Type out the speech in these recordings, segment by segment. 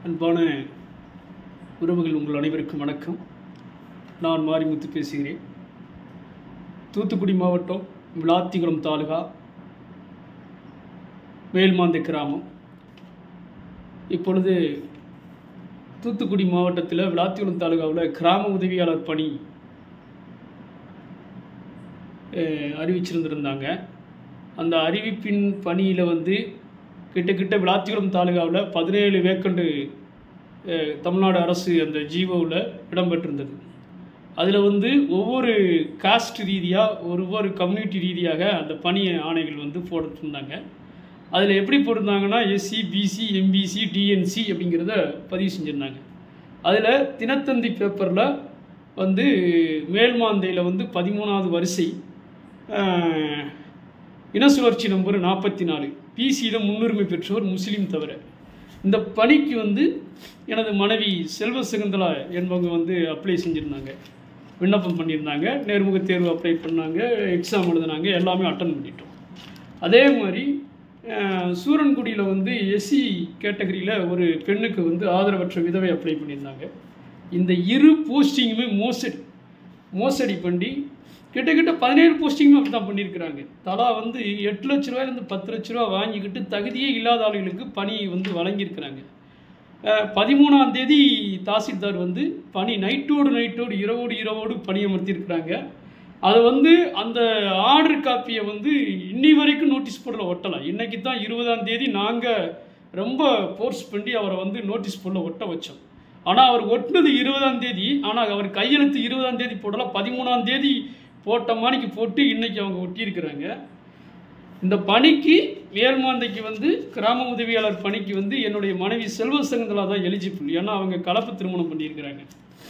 அன்பான உறவுகள் உங்கள் அனைவருக்கும் வணக்கம் நான் மாரிமுத்து பேசுகிறேன் தூத்துக்குடி மாவட்டம் விளாத்திகுளம் தாலுகா மேல்மாந்தை கிராமம் இப்பொழுது தூத்துக்குடி மாவட்டத்தில் விளாத்திகுளம் தாலுகாவில் கிராம உதவியாளர் பணி அஹ், அறிவிச்சிருந்திருந்தாங்க அந்த அறிவிப்பின் பணியில் வந்து கிட்டத்தட்ட விளாத்திகுளம் தாலுகாவில் பதினேழு வேக்கண்டு அஹ், தமிழ்நாடு அரசு அந்த ஜீவோவில் இடம்பெற்றிருந்தது அதில் வந்து ஒவ்வொரு காஸ்ட் ரீதியாக ஒவ்வொரு கம்யூனிட்டி ரீதியாக அந்த பணி ஆணைகள் வந்து போட்டுருந்தாங்க அதில் எப்படி போட்டிருந்தாங்கன்னா எஸ்சி பிசி எம்பிசி டிஎன்சி அப்படிங்கிறத பதிவு செஞ்சுருந்தாங்க அதில் தினத்தந்தி பேப்பரில் வந்து மேல்மாந்தையில் வந்து பதிமூணாவது வரிசை அஹ், இனசுழற்சி நம்பர் நாற்பத்தி நாலு பிசியில் முன்னுரிமை பெற்றோர் முஸ்லீம் தவிர இந்த பணிக்கு வந்து எனது மனைவி செல்வ சகுந்தலா என்பவங்க வந்து அப்ளை செஞ்சுருந்தாங்க விண்ணப்பம் பண்ணியிருந்தாங்க நேர்முக தேர்வு அப்ளை பண்ணாங்க எக்ஸாம் எழுதுனாங்க எல்லாமே அட்டன் பண்ணிட்டோம் அதே மாதிரி அஹ், சூரன்குடியில் வந்து எஸ்சி கேட்டகரியில் ஒரு பெண்ணுக்கு வந்து ஆதரவற்ற விதவை அப்ளை பண்ணியிருந்தாங்க இந்த இரு போஸ்டிங்குமே மோசடி மோசடி பண்ணி கிட்டத்தட்ட பதினேழு போஸ்டிங்குமே அப்படி தான் பண்ணியிருக்கிறாங்க தலா வந்து எட்டு லட்ச ரூபாயிலேருந்து பத்து லட்ச ரூபா வாங்கிக்கிட்டு தகுதியே இல்லாத ஆளுகளுக்கு பணி வந்து வழங்கியிருக்கிறாங்க அஹ், பதிமூணாம் தேதி தாசில்தார் வந்து பணி நைட்டோடு நைட்டோடு இரவோடு இரவோடு பணியமர்த்தியிருக்கிறாங்க அதை வந்து அந்த ஆர்டர் காப்பியை வந்து இன்னி வரைக்கும் நோட்டீஸ் போர்டில் ஒட்டலாம் இன்னைக்கு தான் இருபதாம் தேதி நாங்கள் ரொம்ப ஃபோர்ஸ் பண்ணி அவரை வந்து நோட்டீஸ் போர்டில் ஒட்ட வச்சோம் ஆனால் அவர் ஒட்டினது இருபதாம் தேதி ஆனால் அவர் கையெழுத்து இருபதாம் தேதி போடல பதிமூணாம் தேதி போட்ட மாணிக்கு போட்டு இன்னைக்கு அவங்க ஒட்டியிருக்கிறாங்க இந்த பணிக்கு மேல்மாந்தைக்கு வந்து கிராம உதவியாளர் பணிக்கு வந்து என்னுடைய மனைவி செல்வ சகுந்தலா தான் எலிஜிபிள் ஏன்னா அவங்க கலப்பு திருமணம் பண்ணியிருக்கிறாங்க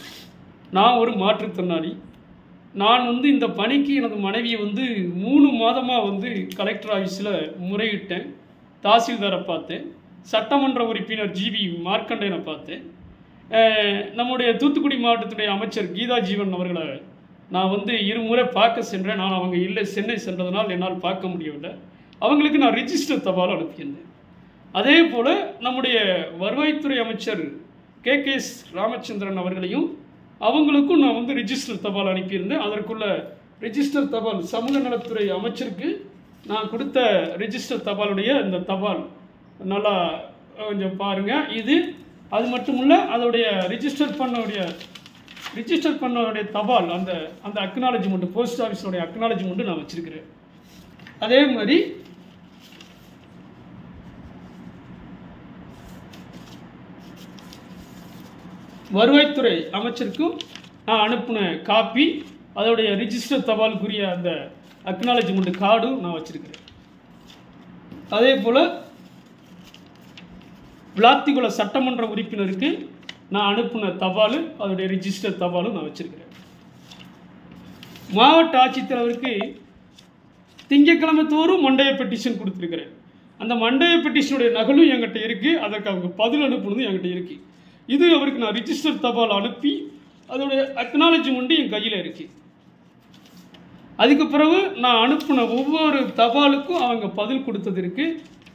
நான் ஒரு மாற்றுத்திறனாளி நான் வந்து இந்த பணிக்கு எனது மனைவியை வந்து மூணு மாதமாக வந்து கலெக்டர் ஆஃபீஸில் முறையிட்டேன் தாசில்தாரை பார்த்தேன் சட்டமன்ற உறுப்பினர் ஜிவி மார்க்கண்டேனை பார்த்தேன் அஹ், நம்முடைய தூத்துக்குடி மாவட்டத்துடைய அமைச்சர் கீதா ஜீவன் அவர்களை நான் வந்து இருமுறை பார்க்க சென்றேன் நான் அவங்க இல்லை சென்னை சென்றதனால் என்னால் பார்க்க முடியவில்லை அவங்களுக்கு நான் ரிஜிஸ்டர் தபால் அனுப்பியிருந்தேன் அதே போல் நம்முடைய வருவாய்த்துறை அமைச்சர் கே கே எஸ் ராமச்சந்திரன் அவர்களையும் அவங்களுக்கும் நான் வந்து ரிஜிஸ்டர் தபால் அனுப்பியிருந்தேன் அதற்குள்ள ரிஜிஸ்டர் தபால் சமூக நலத்துறை அமைச்சருக்கு நான் கொடுத்த ரிஜிஸ்டர் தபாலுடைய இந்த தபால் நல்லா கொஞ்சம் பாருங்கள் இது அது மட்டும் இல்லை அதோடைய ரிஜிஸ்டர் பண்ணோடைய ரிஜிஸ்டர் பண்ணோடைய தபால் அந்த அந்த அக்னாலஜ்மெண்ட் போஸ்ட் ஆஃபீஸோடைய அக்னாலஜ்மெண்ட் நான் வச்சிருக்கிறேன் அதே மாதிரி வருவாய்த்துறை அமைச்சருக்கும் நான் அனுப்பின காப்பி அதோடைய ரிஜிஸ்டர் தபாலுக்குரிய அந்த அக்னாலஜ்மெண்ட் கார்டும் நான் வச்சிருக்கிறேன் அதே போல் விளாத்திகுள சட்டமன்ற உறுப்பினருக்கு நான் அனுப்பின தபால் அதோடைய ரிஜிஸ்டர் தபாலும் நான் வச்சிருக்கிறேன் மாவட்ட ஆட்சித்தலைவருக்கு திங்கட்கிழமை தோறும் மண்டய பெட்டிஷன் கொடுத்துருக்கிறேன் அந்த மண்டய பெட்டிஷனுடைய நகலும் என்கிட்ட இருக்குது அதற்கு அவங்க பதில் அனுப்புனதும் என்கிட்ட இருக்குது இது அவருக்கு நான் ரிஜிஸ்டர் தபால் அனுப்பி அதோடைய அக்னாலஜ்மெண்ட் என் கையில் இருக்குது அதுக்கு பிறகு நான் அனுப்பின ஒவ்வொரு தபாலுக்கும் அவங்க பதில் கொடுத்தது இருக்கு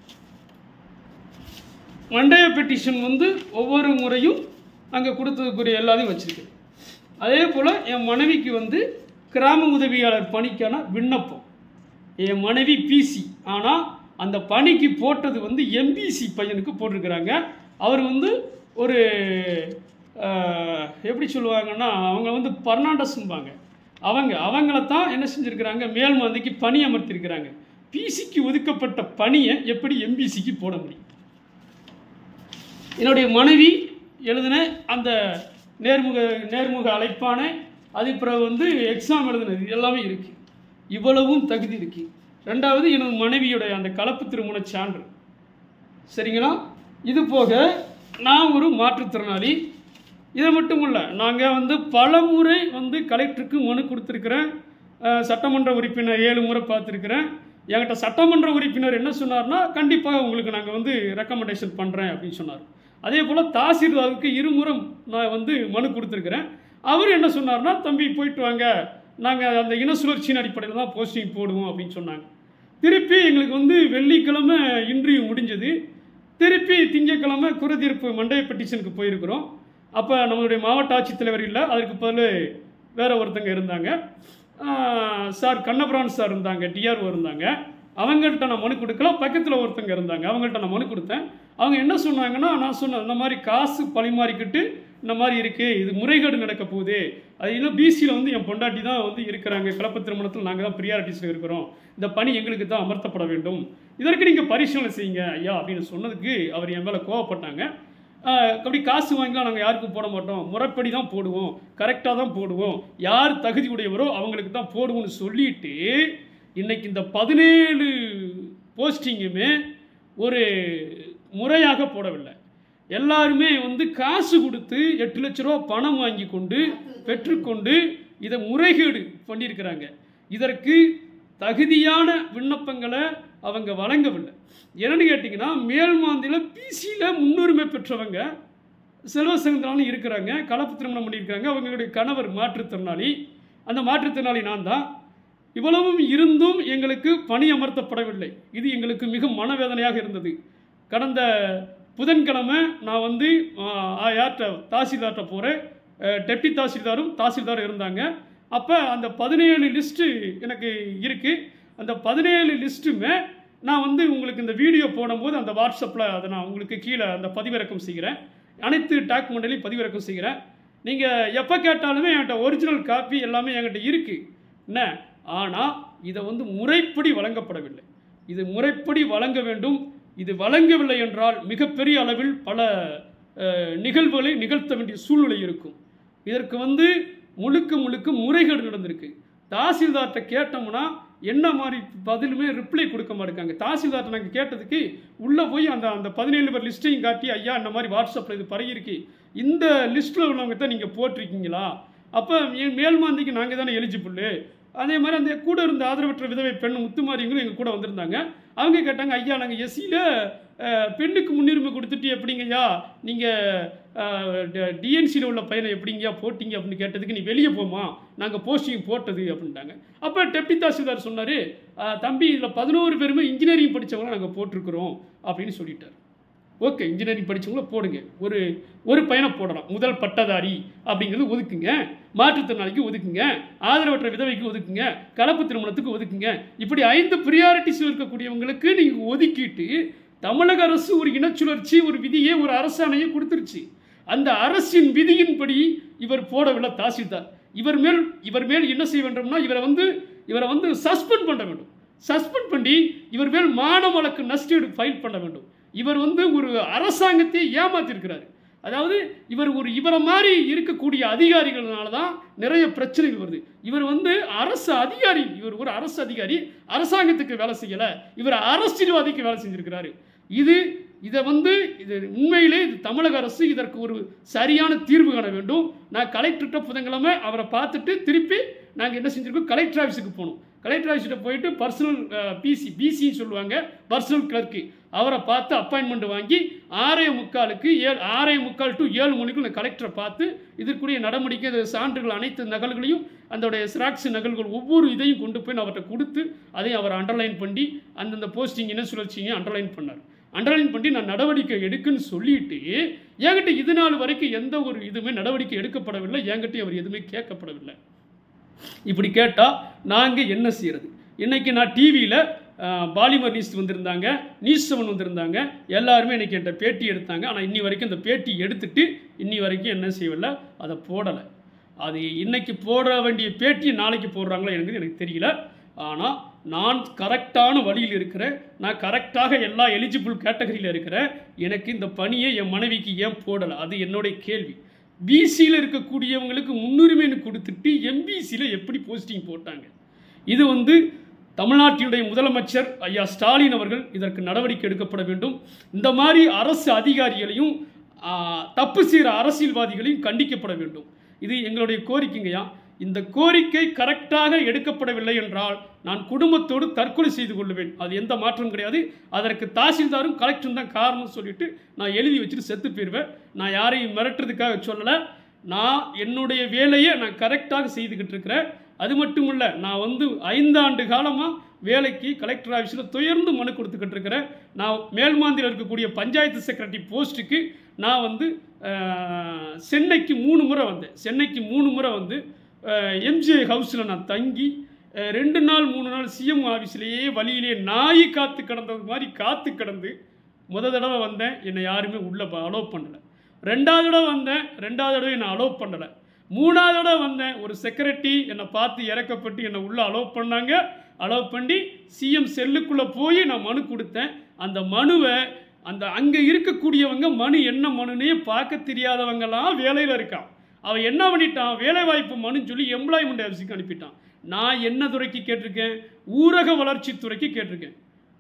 மண்டய பெட்டிஷன் வந்து ஒவ்வொரு முறையும் அங்கே கொடுத்ததுக்குரிய எல்லாத்தையும் வச்சிருக்கேன் அதே போல் என் மனைவிக்கு வந்து கிராம உதவியாளர் பணிக்கான விண்ணப்பம் என் மனைவி பிசி ஆனால் அந்த பணிக்கு போட்டது வந்து எம்பிசி பையனுக்கு போட்டிருக்கிறாங்க அவர் வந்து ஒரு அஹ், எப்படி சொல்லுவாங்கன்னா அவங்க வந்து பர்னாண்டஸ்ம்பாங்க அவங்க அவங்கள தான் என்ன செஞ்சுருக்கிறாங்க மேல்மந்தைக்கு பணி அமர்த்திருக்கிறாங்க பிசிக்கு ஒதுக்கப்பட்ட பணியை எப்படி எம்பிசிக்கு போட முடியும் என்னுடைய மனைவி எழுதின அந்த நேர்முக நேர்முக அழைப்பான அது பிறகு வந்து எக்ஸாம் எழுதினது இது எல்லாமே இருக்குது இவ்வளவும் தகுதி இருக்கு ரெண்டாவது எனது மனைவியுடைய அந்த கலப்பு திருமண சான்று சரிங்களா இது போக நான் ஒரு மாற்றுத்திறனாளி இது மட்டும் இல்லை நாங்கள் வந்து பல முறை வந்து கலெக்டருக்கு மனு கொடுத்துருக்குறேன் அஹ், சட்டமன்ற உறுப்பினர் ஏழு முறை பார்த்துருக்குறேன் என்கிட்ட சட்டமன்ற உறுப்பினர் என்ன சொன்னார்னா கண்டிப்பாக உங்களுக்கு நாங்கள் வந்து ரெக்கமெண்டேஷன் பண்ணுறேன் அப்படின்னு சொன்னார் அதே போல் தாசில்தாருக்கு இருமுறை நான் வந்து மனு கொடுத்துருக்குறேன் அவர் என்ன சொன்னார்னா தம்பி போயிட்டு வாங்க நாங்கள் அந்த இன சுழற்சியின் அடிப்படையில் தான் போஸ்டிங் போடுவோம் அப்படின்னு சொன்னாங்க திருப்பி எங்களுக்கு வந்து வெள்ளிக்கிழமை இன்டர்வியூ முடிஞ்சது திருப்பி திங்கட்கிழமை குருதீர்ப்பு மண்டய பெட்டிஷனுக்கு போயிருக்கிறோம் அப்போ நம்மளுடைய மாவட்ட ஆட்சித்தலைவர் இல்லை அதுக்கு பதில் வேற ஒருத்தங்க இருந்தாங்க ஆஹ் சார் கண்ணபிரான் சார் இருந்தாங்க டிஆர்ஓ இருந்தாங்க அவங்கள்ட்ட நான் மனு கொடுக்கல பக்கத்தில் ஒருத்தங்க இருந்தாங்க அவங்கள்ட்ட நான் மனு கொடுத்தேன் அவங்க என்ன சொன்னாங்கன்னா நான் சொன்னேன் இந்த மாதிரி காசு பரிமாறிக்கிட்டு இந்த மாதிரி இருக்குது இது முறைகேடு நடக்க போகுது அது இன்னும் பிசியில் வந்து என் பொண்டாட்டி தான் வந்து இருக்கிறாங்க கலப்பு திருமணத்தில் நாங்கள் தான் ப்ரியாரிட்டிஸில் இருக்கிறோம் இந்த பணி எங்களுக்கு தான் அமர்த்தப்பட வேண்டும் இதற்கு நீங்கள் பரிசீலனை செய்யுங்க ஐயா அப்படின்னு சொன்னதுக்கு அவர் என் மேலே கோவப்பட்டாங்க ஆஹ் அப்படி காசு வாங்கிலாம் நாங்கள் யாருக்கும் போட மாட்டோம் முறைப்படி தான் போடுவோம் கரெக்டாக தான் போடுவோம் யார் தகுதி உடையவரோ அவங்களுக்கு தான் போடுவோம்னு சொல்லிட்டு இன்னைக்கு இந்த பதினேழு போஸ்டிங்குமே ஒரு முறையாக போடவில்லை எல்லாருமே வந்து காசு கொடுத்து எட்டு லட்ச ரூபா பணம் வாங்கி கொண்டு பெற்றுக்கொண்டு இதை முறைகேடு பண்ணியிருக்கிறாங்க இதற்கு தகுதியான விண்ணப்பங்களை அவங்க வழங்கவில்லை என்னன்னு கேட்டிங்கன்னா மேல்மாந்தியில் பிசியில் முன்னுரிமை பெற்றவங்க செல்வசங்கத்தினாலும் இருக்கிறாங்க கலப்பு திருமணம் பண்ணியிருக்கிறாங்க அவங்களுடைய கணவர் மாற்றுத்திறனாளி அந்த மாற்றுத்திறனாளி நான் தான் இவ்வளவும் இருந்தும் எங்களுக்கு பணி அமர்த்தப்படவில்லை இது எங்களுக்கு மிக மனவேதனையாக இருந்தது கடந்த புதன்கிழமை நான் வந்து ஆஹ், யார்கிட்ட தாசில்தார்கிட்ட போகிறேன் டெப்டி தாசில்தாரும் தாசில்தாரும் இருந்தாங்க அப்போ அந்த பதினேழு லிஸ்ட்டு எனக்கு இருக்குது அந்த பதினேழு லிஸ்ட்டுமே நான் வந்து உங்களுக்கு இந்த வீடியோ போடும்போது அந்த வாட்ஸ்அப்பில் அதை நான் உங்களுக்கு கீழே அந்த பதிவிறக்கம் செய்கிறேன் அனைத்து டாக்குமெண்ட்லையும் பதிவிறக்கம் செய்கிறேன் நீங்கள் எப்போ கேட்டாலுமே என்கிட்ட ஒரிஜினல் காப்பி எல்லாமே என்கிட்ட இருக்குது என்ன ஆனால் இதை வந்து முறைப்படி வழங்கப்படவில்லை இது முறைப்படி வழங்க வேண்டும் இது வழங்கவில்லை என்றால் மிகப்பெரிய அளவில் பல அஹ், நிகழ்வுகளை நிகழ்த்த வேண்டிய சூழ்நிலை இருக்கும் இதற்கு வந்து முழுக்க முழுக்க முறைகேடு நடந்திருக்கு தாசில்தார்கிட்ட கேட்டோம்னா என்ன மாதிரி பதிலுமே ரிப்ளை கொடுக்க மாட்டேங்காங்க தாசில்தார்ட்ட நாங்கள் கேட்டதுக்கு உள்ளே போய் அந்த அந்த பதினேழு பேர் லிஸ்ட்டையும் காட்டி ஐயா இந்த மாதிரி வாட்ஸ்அப்பில் இது பரகிருக்கு இந்த லிஸ்ட்டில் உள்ளவங்க தான் நீங்கள் போட்டிருக்கீங்களா அப்போ மேல்மாந்திக்கு நாங்கள் தானே எலிஜிபிள் அதே மாதிரி அந்த கூட இருந்த ஆதரவற்ற விதவை பெண் முத்துமாரிங்களும் எங்கள் கூட வந்திருந்தாங்க அவங்க கேட்டாங்க ஐயா நாங்கள் எஸ்சியில் பெண்ணுக்கு முன்னுரிமை கொடுத்துட்டு எப்படிங்கய்யா நீங்கள் டிஎன்சியில் உள்ள பையனை எப்படிங்கய்யா போட்டீங்க அப்படின்னு கேட்டதுக்கு நீ வெளியே போமா நாங்கள் போஸ்டிங் போட்டது அப்படின்ட்டாங்க அப்போ டெப்டி தாசில்தார் சொன்னார் தம்பி இதில் பதினோரு பேருமே இன்ஜினியரிங் படித்தவங்கள நாங்கள் போட்டிருக்கிறோம் அப்படின்னு சொல்லிட்டார் ஓகே இன்ஜினியரிங் படிச்சவங்கள போடுங்க ஒரு ஒரு பையனை போடலாம் முதல் பட்டதாரி அப்படிங்கிறது ஒதுக்குங்க மாற்றுத்திறனாளிக்கு ஒதுக்குங்க ஆதரவற்ற விதவைக்கு ஒதுக்குங்க கலப்பு திருமணத்துக்கு ஒதுக்குங்க இப்படி ஐந்து ப்ரியாரிட்டிஸ் இருக்கக்கூடியவங்களுக்கு நீங்கள் ஒதுக்கிட்டு தமிழக அரசு ஒரு இனச்சுழற்சி ஒரு விதியை ஒரு அரசாணையை கொடுத்துருச்சு அந்த அரசின் விதியின்படி இவர் போடவில்லை தாசில்தார் இவர் மேல் இவர் மேல் என்ன செய்ய வேண்டும்னா இவரை வந்து இவரை வந்து சஸ்பெண்ட் பண்ண வேண்டும் சஸ்பெண்ட் பண்ணி இவர் மேல் மான வழக்கு நஷ்டீடு ஃபைல் பண்ண வேண்டும் இவர் வந்து ஒரு அரசாங்கத்தை ஏமாத்திருக்கிறார் அதாவது இவர் ஒரு இவரை மாதிரி இருக்கக்கூடிய அதிகாரிகள்னால தான் நிறைய பிரச்சனைகள் வருது இவர் வந்து அரசு அதிகாரி இவர் ஒரு அரசு அதிகாரி அரசாங்கத்துக்கு வேலை செய்யலை இவர் அரசியல்வாதிக்கு வேலை செஞ்சிருக்கிறாரு இது இதை வந்து இது உண்மையிலே இது தமிழக அரசு இதற்கு ஒரு சரியான தீர்வு காண வேண்டும் நான் கலெக்டர்கிட்ட புதன்கிழமை அவரை பார்த்துட்டு திருப்பி நாங்கள் என்ன செஞ்சுருக்கோம் கலெக்டர் ஆஃபீஸுக்கு போகணும் கலெக்டர் ஆஃபீஸ்கிட்ட போயிட்டு பர்சனல் பிசி பிசின்னு சொல்லுவாங்க பர்சனல் கிளர்க்கு அவரை பார்த்து அப்பாயின்மெண்ட் வாங்கி ஆறே முக்காலுக்கு ஏழு ஆறே முக்கால் டு ஏழு மணிக்கு நான் கலெக்டரை பார்த்து இதற்குரிய நடவடிக்கை இது சான்றுகள் அனைத்து நகல்களையும் அதோடைய ஸ்ராக்ஸ் நகல்கள் ஒவ்வொரு இதையும் கொண்டு போய் நான் அவர்கிட்ட கொடுத்து அதையும் அவர் அண்டர்லைன் பண்ணி அந்தந்த போஸ்டிங் என்ன சுழற்சிங்க அண்டர்லைன் பண்ணார் அண்டர்லைன் பண்ணி நான் நடவடிக்கை எடுக்குன்னு சொல்லிட்டு என்கிட்ட இது நாள் வரைக்கும் எந்த ஒரு இதுவுமே நடவடிக்கை எடுக்கப்படவில்லை என்கிட்ட அவர் எதுவுமே கேட்கப்படவில்லை இப்படி கேட்டால் நாங்கள் என்ன செய்கிறது இன்னைக்கு நான் டிவியில் பாலிமர் நியூஸ் வந்திருந்தாங்க நியூஸ் செவன் வந்திருந்தாங்க எல்லாருமே இன்னைக்கு என்கிட்ட பேட்டி எடுத்தாங்க ஆனால் இன்னி வரைக்கும் இந்த பேட்டி எடுத்துட்டு இன்னி வரைக்கும் என்ன செய்யவில்லை அதை போடலை அது இன்னைக்கு போட வேண்டிய பேட்டி நாளைக்கு போடுறாங்களோ எனக்கு எனக்கு தெரியல ஆனால் நான் கரெக்டான வழியில் இருக்கிறேன் நான் கரெக்டாக எல்லா எலிஜிபிள் கேட்டகரியில் இருக்கிறேன் எனக்கு இந்த பணியை என் மனைவிக்கு ஏன் போடலை அது என்னுடைய கேள்வி பிசியில் இருக்கக்கூடியவங்களுக்கு முன்னுரிமைன்னு கொடுத்துட்டு எம்பிசியில் எப்படி போஸ்டிங் போட்டாங்க இது வந்து தமிழ்நாட்டினுடைய முதலமைச்சர் ஐயா ஸ்டாலின் அவர்கள் இதற்கு நடவடிக்கை எடுக்கப்பட வேண்டும் இந்த மாதிரி அரசு அதிகாரிகளையும் ஆ, தப்பு செய்கிற அரசியல்வாதிகளையும் கண்டிக்கப்பட வேண்டும் இது எங்களுடைய கோரிக்கைங்கய்யா இந்த கோரிக்கை கரெக்டாக எடுக்கப்படவில்லை என்றால் நான் குடும்பத்தோடு தற்கொலை செய்து கொள்ளுவேன் அது எந்த மாற்றமும் கிடையாது அதற்கு தாசில்தாரும் கலெக்டரும் தான் காரணம் சொல்லிட்டு நான் எழுதி வச்சுட்டு செத்து போயிடுவேன் நான் யாரையும் மிரட்டுறதுக்காக சொல்லலை நான் என்னுடைய வேலையை நான் கரெக்டாக செய்துக்கிட்டு இருக்கிறேன் அது மட்டும் இல்லை நான் வந்து ஐந்தாண்டு காலமாக வேலைக்கு கலெக்டர் ஆஃபீஸில் துயர்ந்து மனு கொடுத்துக்கிட்டு இருக்கிறேன் நான் மேல்மாந்தியில் இருக்கக்கூடிய பஞ்சாயத்து செக்ரட்டரி போஸ்ட்டுக்கு நான் வந்து அஹ், சென்னைக்கு மூணு முறை வந்தேன் சென்னைக்கு மூணு முறை வந்து எம்ஜிஐ ஹவுஸில் நான் தங்கி அஹ், ரெண்டு நாள் மூணு நாள் சிஎம் ஆஃபீஸ்லேயே வழியிலே நாய் காத்து கிடந்தது மாதிரி காத்து கிடந்து முத தடவை வந்தேன் என்னை யாருமே உள்ளே அலோவ் பண்ணலை ரெண்டாவது தடவை வந்தேன் ரெண்டாவது தடவை என்னை அலோவ் பண்ணலை மூணாவது தடவை வந்தேன் ஒரு செக்ரட்டரி என்னை பார்த்து இறக்கப்பட்டு என்னை உள்ளே அலோவ் பண்ணாங்க அலோவ் பண்ணி சிஎம் செல்லுக்குள்ளே போய் நான் மனு கொடுத்தேன் அந்த மனுவை அந்த அங்கே இருக்கக்கூடியவங்க மனு என்ன மனுனே பார்க்க தெரியாதவங்கலாம் வேலையில் இருக்கான் அவன் என்ன பண்ணிட்டான் வேலைவாய்ப்பு மனுன்னு சொல்லி எம்ப்ளாய்மெண்ட் ஆஃபீஸுக்கு அனுப்பிட்டான் நான் என்ன துறைக்கு கேட்டிருக்கேன் ஊரக வளர்ச்சித்துறைக்கு கேட்டிருக்கேன்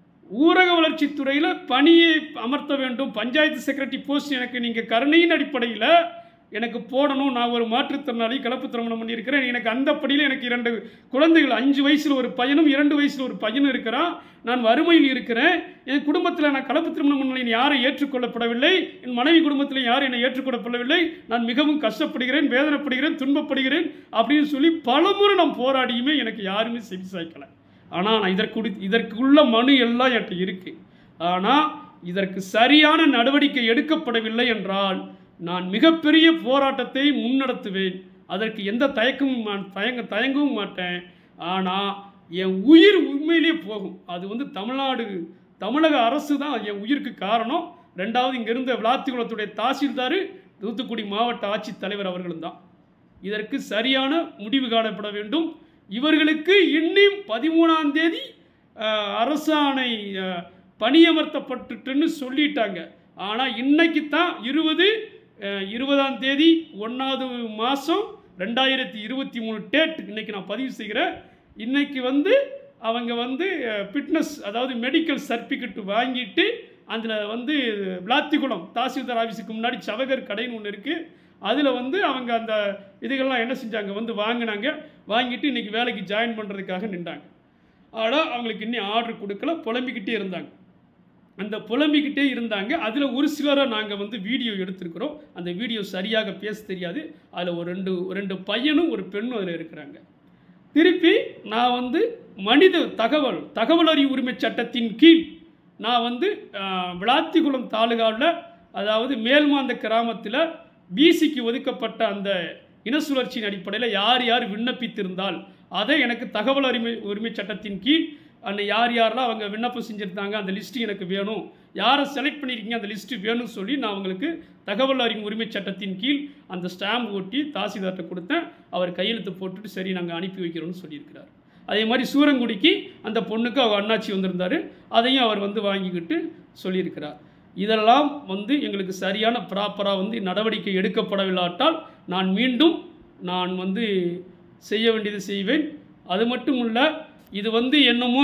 ஊரக வளர்ச்சித்துறையில் பணியை அமர்த்த வேண்டும் பஞ்சாயத்து செக்ரட்டரி போஸ்ட் எனக்கு நீங்கள் கருணையின் அடிப்படையில் எனக்கு போடணும் நான் ஒரு மாற்றுத்திறனாளி கலப்பு திருமணம் பண்ணியிருக்கிறேன் எனக்கு அந்த படியில் எனக்கு இரண்டு குழந்தைகள் அஞ்சு வயசில் ஒரு பையனும் இரண்டு வயசில் ஒரு பையனும் இருக்கிறான் நான் வறுமையில் இருக்கிறேன் என் குடும்பத்தில் நான் கலப்பு திருமணம் பண்ண யாரும் ஏற்றுக்கொள்ளப்படவில்லை என் மனைவி குடும்பத்தில் யாரும் என்னை ஏற்றுக்கொள்ளப்படவில்லை நான் மிகவும் கஷ்டப்படுகிறேன் வேதனைப்படுகிறேன் துன்பப்படுகிறேன் அப்படின்னு சொல்லி பலமுறை நான் போராடியுமே எனக்கு யாருமே செவி சாய்க்கலை ஆனால் நான் இதற்கு இதற்குள்ள மனு எல்லாம் என்கிட்ட இருக்கு ஆனால் இதற்கு சரியான நடவடிக்கை எடுக்கப்படவில்லை என்றால் நான் மிகப்பெரிய போராட்டத்தை முன்னெடுத்துவேன் அதற்கு எந்த தயக்கமும் மா- தயங்க தயங்கவும் மாட்டேன் ஆனால் என் உயிர் உண்மையிலேயே போகும் அது வந்து தமிழ்நாடு தமிழக அரசு தான் என் உயிருக்கு காரணம் ரெண்டாவது இங்கே இருந்த விளாத்திக்குளத்துடைய தாசில்தார் தூத்துக்குடி மாவட்ட ஆட்சித்தலைவர் அவர்களும் தான் இதற்கு சரியான முடிவு காணப்பட வேண்டும் இவர்களுக்கு இன்னும் பதிமூணாம் தேதி அஹ், அரசாணை அஹ், பணியமர்த்தப்பட்டுட்டுன்னு சொல்லிட்டாங்க ஆனால் இன்னைக்கு தான் இருபது அஹ், இருபதாம் தேதி ஒன்றாவது மாதம் ரெண்டாயிரத்தி இருபத்தி மூணு டேட் இன்னைக்கு நான் பதிவு செய்கிறேன் இன்னைக்கு வந்து அவங்க வந்து ஃபிட்னஸ் அதாவது மெடிக்கல் சர்டிஃபிகேட் வாங்கிட்டு அதில் வந்து விளாத்திக்குளம் தாசில்தார் ஆஃபீஸுக்கு முன்னாடி சவகர் கடைன்னு ஒன்று இருக்குது அதில் வந்து அவங்க அந்த இதுகள்லாம் என்ன செஞ்சாங்க வந்து வாங்கினாங்க வாங்கிட்டு இன்னைக்கு வேலைக்கு ஜாயின் பண்ணுறதுக்காக நின்றாங்க ஆனால் அவங்களுக்கு இன்னும் ஆர்டர் கொடுக்கல புலம்பிக்கிட்டே இருந்தாங்க அந்த புலம்பிக்கிட்டே இருந்தாங்க அதில் ஒரு சிலரை நாங்கள் வந்து வீடியோ எடுத்திருக்கிறோம் அந்த வீடியோ சரியாக பேச தெரியாது அதில் ஒரு ரெண்டு ஒரு ரெண்டு பையனும் ஒரு பெண்ணும் அதில் இருக்கிறாங்க திருப்பி நான் வந்து மனித தகவல் தகவல் அறிவு உரிமை சட்டத்தின் கீழ் நான் வந்து ஆஹ், விளாத்திக்குளம் தாலுகாவில் அதாவது மேல்மாந்த கிராமத்தில் பிசிக்கு ஒதுக்கப்பட்ட அந்த இன சுழற்சியின் அடிப்படையில் யார் யார் விண்ணப்பித்திருந்தால் அதை எனக்கு தகவல் உரிமை உரிமை சட்டத்தின் கீழ் அந்த யார் யாரெல்லாம் அவங்க விண்ணப்பம் செஞ்சுருந்தாங்க அந்த லிஸ்ட்டு எனக்கு வேணும் யாரை செலக்ட் பண்ணியிருக்கீங்க அந்த லிஸ்ட்டு வேணும்னு சொல்லி நான் அவங்களுக்கு தகவல் அறிவு உரிமை சட்டத்தின் கீழ் அந்த ஸ்டாம்ப் ஒட்டி தாசில்தார்கிட்ட கொடுத்தேன் அவர் கையெழுத்து போட்டுட்டு சரி நாங்கள் அனுப்பி வைக்கிறோம்னு சொல்லியிருக்கிறார் அதே மாதிரி சூரங்குடிக்கு அந்த பொண்ணுக்கு அவர் அண்ணாச்சி வந்திருந்தார் அதையும் அவர் வந்து வாங்கிக்கிட்டு சொல்லியிருக்கிறார் இதெல்லாம் வந்து எங்களுக்கு சரியான ப்ராப்பராக வந்து நடவடிக்கை எடுக்கப்படவில்லாட்டால் நான் மீண்டும் நான் வந்து செய்ய வேண்டியது செய்வேன் அது மட்டும் இல்லை இது வந்து என்னமோ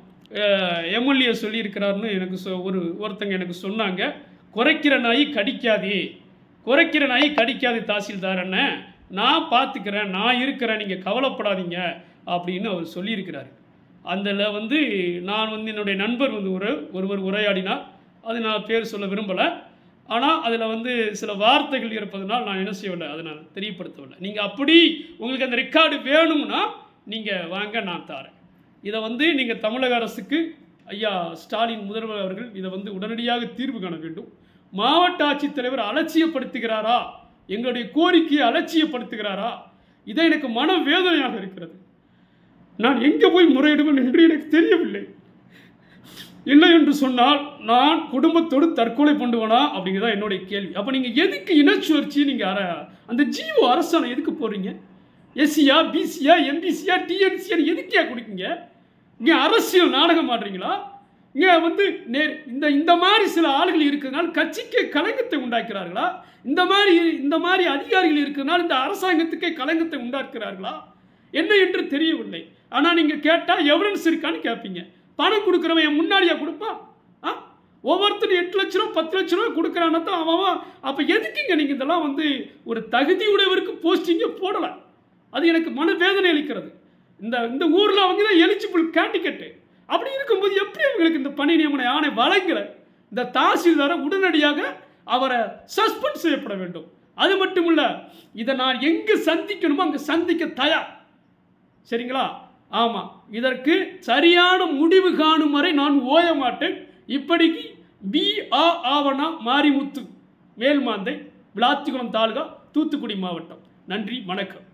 எம்எல்ஏ சொல்லியிருக்கிறாருன்னு எனக்கு சொ ஒரு ஒருத்தங்க எனக்கு சொன்னாங்க குறைக்கிற நாய் கடிக்காதே குறைக்கிற நாய் கடிக்காது தாசில்தார் அண்ணன் நான் பார்த்துக்கிறேன் நான் இருக்கிறேன் நீங்கள் கவலைப்படாதீங்க அப்படின்னு அவர் சொல்லியிருக்கிறார் அதில் வந்து நான் வந்து என்னுடைய நண்பர் வந்து ஒரு ஒருவர் உரையாடினார் அது நான் பேர் சொல்ல விரும்பலை ஆனால் அதில் வந்து சில வார்த்தைகள் இருப்பதனால் நான் என்ன செய்யவில்லை அதை நான் தெரியப்படுத்தவில்லை நீங்கள் அப்படி உங்களுக்கு அந்த ரெக்கார்டு வேணும்னா நீங்கள் வாங்க நான் தாரேன் இதை வந்து நீங்கள் தமிழக அரசுக்கு ஐயா ஸ்டாலின் முதல்வர் அவர்கள் இதை வந்து உடனடியாக தீர்வு காண வேண்டும் மாவட்ட ஆட்சித்தலைவர் அலட்சியப்படுத்துகிறாரா எங்களுடைய கோரிக்கையை அலட்சியப்படுத்துகிறாரா இதை எனக்கு மன வேதனையாக இருக்கிறது நான் எங்கே போய் முறையிடுவேன் என்று எனக்கு தெரியவில்லை இல்லை என்று சொன்னால் நான் குடும்பத்தோடு தற்கொலை பண்ணுவேனா அப்படிங்கிறதா என்னுடைய கேள்வி அப்போ நீங்கள் எதுக்கு இனச்சுழற்சி நீங்கள் அர அந்த ஜீவோ அரசாணை எதுக்கு போடுறீங்க எஸ்சியா பிசியா எம்பிசியா டிஎன்சியா எதுக்கியா கொடுக்கீங்க இங்கே அரசியல் நாடகம் ஆடுறீங்களா இங்கே வந்து நே இந்த இந்த மாதிரி சில ஆளுகள் இருக்கிறதுனால கட்சிக்கு கலங்கத்தை உண்டாக்குறார்களா இந்த மாதிரி இந்த மாதிரி அதிகாரிகள் இருக்கிறதுனால இந்த அரசாங்கத்துக்கே கலங்கத்தை உண்டாக்குறார்களா என்ன என்று தெரியவில்லை ஆனால் நீங்கள் கேட்டால் எவிடன்ஸ் இருக்கான்னு கேட்பீங்க பணம் கொடுக்குறவன் என் முன்னாடியா கொடுப்பான் ஆ ஒவ்வொருத்தரும் எட்டு லட்ச ரூபா பத்து லட்ச ரூபா கொடுக்குறான்னா தான் அவன் அவன் அப்போ எதுக்குங்க நீங்கள் இதெல்லாம் வந்து ஒரு தகுதி உடையவருக்கு போஸ்டிங்கே போடலை அது எனக்கு மனவேதனை அளிக்கிறது இந்த இந்த ஊரில் அவங்க தான் எலிஜிபிள் கேண்டிகேட்டு அப்படி இருக்கும்போது எப்படி அவங்களுக்கு இந்த பணி நியமன ஆணை வழங்கல இந்த தாசில்தாரை உடனடியாக அவரை சஸ்பெண்ட் செய்யப்பட வேண்டும் அது மட்டும் இல்ல இதை நான் எங்கே சந்திக்கணுமோ அங்கே சந்திக்க தயார் சரிங்களா ஆமாம் இதற்கு சரியான முடிவு காணும் வரை நான் ஓய மாட்டேன் இப்படிக்கு பி ஆ ஆவணா மாரிமுத்து மேல்மாந்தை விளாத்திக்குளம் தாலுகா தூத்துக்குடி மாவட்டம் நன்றி வணக்கம்